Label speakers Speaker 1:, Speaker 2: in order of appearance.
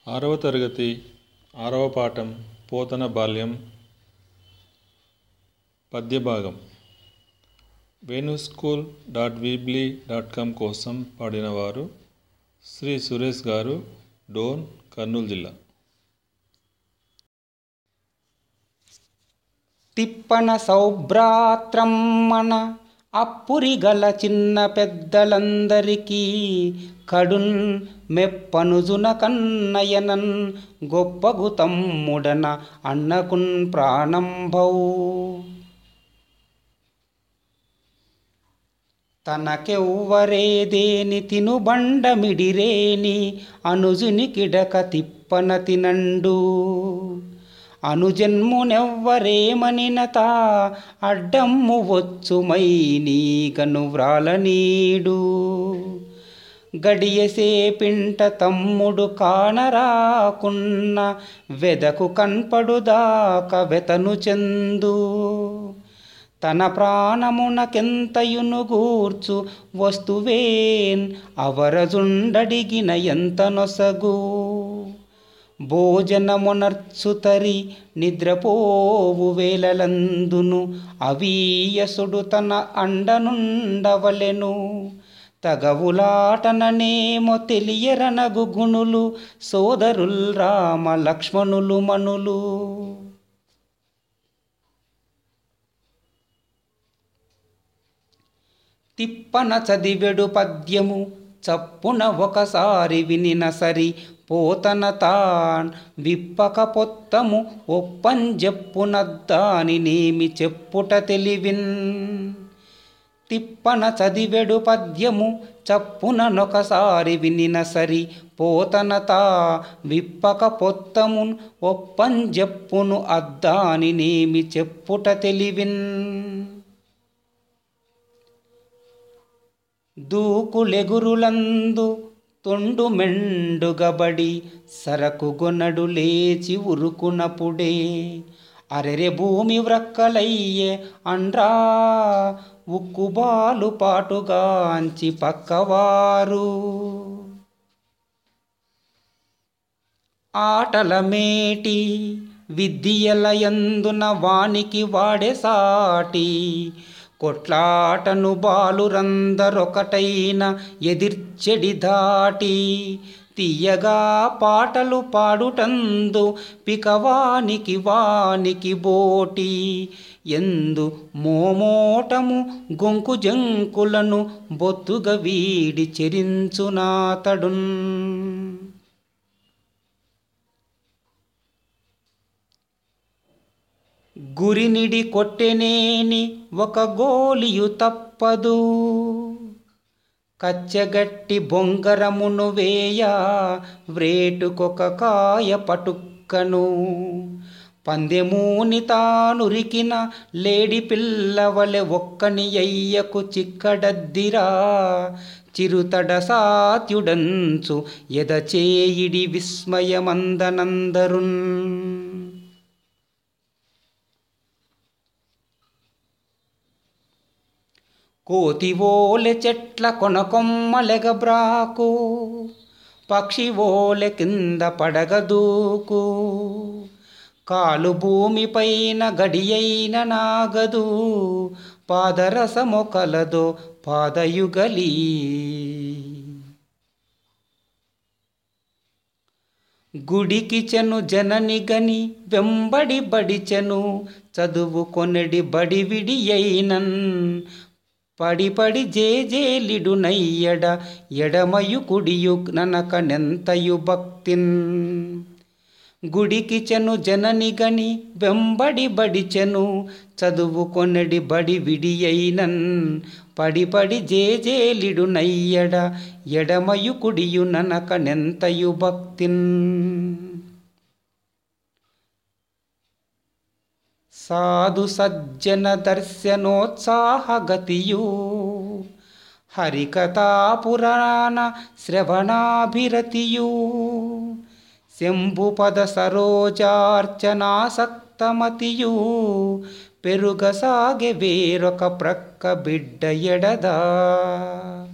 Speaker 1: ఆరవ తరగతి ఆరవ పాఠం పోతన బాల్యం పద్యభాగం Venu school dot weebly dot com కోసం పాడినవారు శ్రీ సురేష్ గారు డోన్ కర్నూలు జిల్లా
Speaker 2: తిప్పన సౌభ్రాత్రమ్మన అప్పురిగల చిన్న పెద్దలందరికీ కడున్ మెప్పనుజున కన్నయనన్ గొప్పగు తమ్ముడన అన్నకున్ ప్రాణంభౌ తనకెవ్వరేదేని తినుబండమిడిరేని అనుజుని కిడక తిప్పన తినండు అనుజన్మునెవ్వరేమనినత అడ్డమ్ము వచ్చుమై నీగను వ్రాలనీడు గడియసే పింట తమ్ముడు కానరాకున్న వెదకు కన్పడుదాక వెతను చెందు తన ప్రాణమునకెంతయును గూర్చు వస్తువేన్ అవరజుండడిగిన ఎంత నొసగు భోజనమునర్చుతరి నిద్రపోవు వేలలందును అవీయసుడు తన అండనుండవలెను తగవులాటననేమో తెలియరనగు గుణులు సోదరుల్ రామ లక్ష్మణులు మనులు తిప్పన చదివెడు పద్యము చప్పున ఒకసారి వినిన సరి పోతన తాన్ విప్పక పొత్తము ఒప్పంజెప్పునద్దానినేమి చెప్పుట తెలివిన్ తిప్పన చదివెడు పద్యము చప్పున నొకసారి వినిన సరి పోతనతా విప్పక పొత్తమున్ ఒప్పంజెప్పును అద్దానినేమి చెప్పుట తెలివిన్ దూకులెగురులందు తొండు మెండుగబడి సరకు గొనడు లేచి ఉరుకునపుడే అరెరె భూమి వ్రక్కలయ్యే అండ్రా ఉక్కుబాలు పాటుగాంచి పక్కవారు ఆటల మేటి విద్యలయందున వానికి వాడే సాటి కొట్లాటను బాలురందరొకటైన ఎదిర్చెడి దాటి తీయగా పాటలు పాడుటందు పికవానికి వానికి బోటి ఎందు మోమోటము గొంకు జంకులను బొత్తుగా వీడి చెరించునాతడున్ గురినిడి కొట్టెనేని ఒక గోలియు తప్పదు కచ్చగట్టి బొంగరమును వేయ వ్రేటుకొక కాయ పటుక్కను పందెమూని తానురికిన లేడి పిల్లవలె ఒక్కని అయ్యకు చిక్కడద్దిరా చిరుతడ సాత్యుడంచు ఎదచేయిడి విస్మయమందనందరున్ కోతివోలె చెట్ల కొనకొమ్మలెగబ్రాకు పక్షివోలె కింద పడగదూకు కాలు భూమిపైన గడియైన నాగదు పాదరసమొకలదో పాదయుగలి గుడికి చెను జనని గని వెంబడి బడిచెను చదువు కొనడి బడి విడి అయినన్ పడి పడి జేజేలిడు నయ్యడ ఎడమయు కుడియు ననకనెంతయు భక్తిన్ గుడికి చెను జనని గని వెంబడి బడిచెను చదువు కొనడి బడి విడి అయినన్ పడి పడి జేజేలిడు నయ్యడ ఎడమయు కుడియు ననకనెంతయు భక్తిన్ సాధు సజ్జన దర్శనోత్సాహగతియు హరికథా పురాణ శ్రవణాభిరతియు శంభుపద సరోజార్చనాసక్తమతియు పెరుగసాగే వేరొక ప్రక్క బిడ్డ ఎడదా